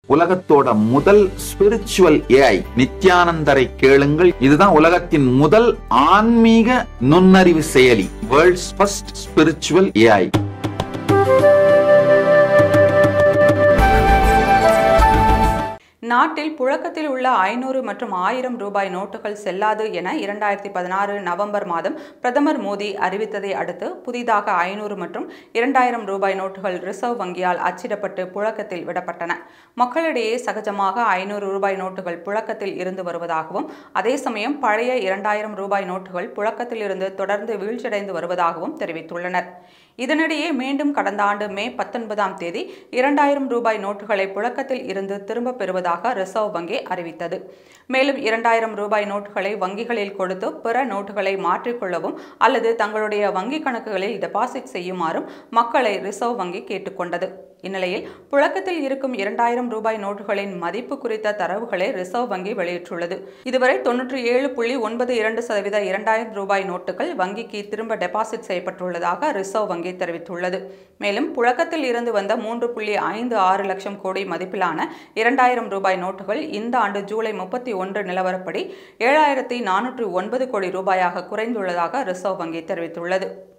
உலகத்தோட முதல் spiritual AI நித்யானந்தரை கேளுங்கள் இதுதான் உலகத்தின் முதல் ஆன்மீக நுண்ணறிவு செயலி வேர்ல்ட்ஸ் ஃபர்ஸ்ட் ஸ்பிரிச்சுவல் ஏஐ நாட்டில் புழக்கத்தில் உள்ள ஐநூறு மற்றும் ஆயிரம் ரூபாய் நோட்டுகள் செல்லாது என இரண்டாயிரத்தி பதினாறு நவம்பர் மாதம் பிரதமர் மோடி அறிவித்ததை அடுத்து புதிதாக ஐநூறு மற்றும் இரண்டாயிரம் ரூபாய் நோட்டுகள் ரிசர்வ் வங்கியால் அச்சிடப்பட்டு புழக்கத்தில் விடப்பட்டன மக்களிடையே சகஜமாக ஐநூறு ரூபாய் நோட்டுகள் புழக்கத்தில் இருந்து வருவதாகவும் அதே சமயம் பழைய இரண்டாயிரம் ரூபாய் நோட்டுகள் புழக்கத்தில் இருந்து தொடர்ந்து வீழ்ச்சியடைந்து வருவதாகவும் தெரிவித்துள்ளனர் இதனிடையே மீண்டும் கடந்த ஆண்டு மே பத்தொன்பதாம் தேதி இரண்டாயிரம் ரூபாய் நோட்டுகளை புழக்கத்தில் இருந்து திரும்பப் பெறுவதாக ரிசர்வ் வங்கி அறிவித்தது மேலும் இரண்டாயிரம் ரூபாய் நோட்டுகளை வங்கிகளில் கொடுத்து பிற நோட்டுகளை மாற்றிக்கொள்ளவும் அல்லது தங்களுடைய வங்கி கணக்குகளில் டெபாசிட் செய்யுமாறும் மக்களை ரிசர்வ் வங்கி கேட்டுக்கொண்டது இந்நிலையில் புழக்கத்தில் இருக்கும் இரண்டாயிரம் ரூபாய் நோட்டுகளின் மதிப்பு குறித்த தரவுகளை ரிசர்வ் வங்கி வெளியிட்டுள்ளது இதுவரை தொன்னூற்றி ஏழு புள்ளி ஒன்பது இரண்டு சதவீத இரண்டாயிரம் ரூபாய் நோட்டுகள் வங்கிக்கு திரும்ப டெபாசிட் செய்யப்பட்டுள்ளதாக ரிசர்வ் வங்கி தெரிவித்துள்ளது மேலும் புழக்கத்தில் இருந்து வந்த மூன்று புள்ளி ஐந்து ஆறு லட்சம் கோடி மதிப்பிலான இரண்டாயிரம் ரூபாய் நோட்டுகள் இந்த ஆண்டு ஜூலை முப்பத்தி ஒன்று நிலவரப்படி ஏழாயிரத்தி நானூற்று ஒன்பது கோடி ரூபாயாக குறைந்துள்ளதாக ரிசர்வ் வங்கி தெரிவித்துள்ளது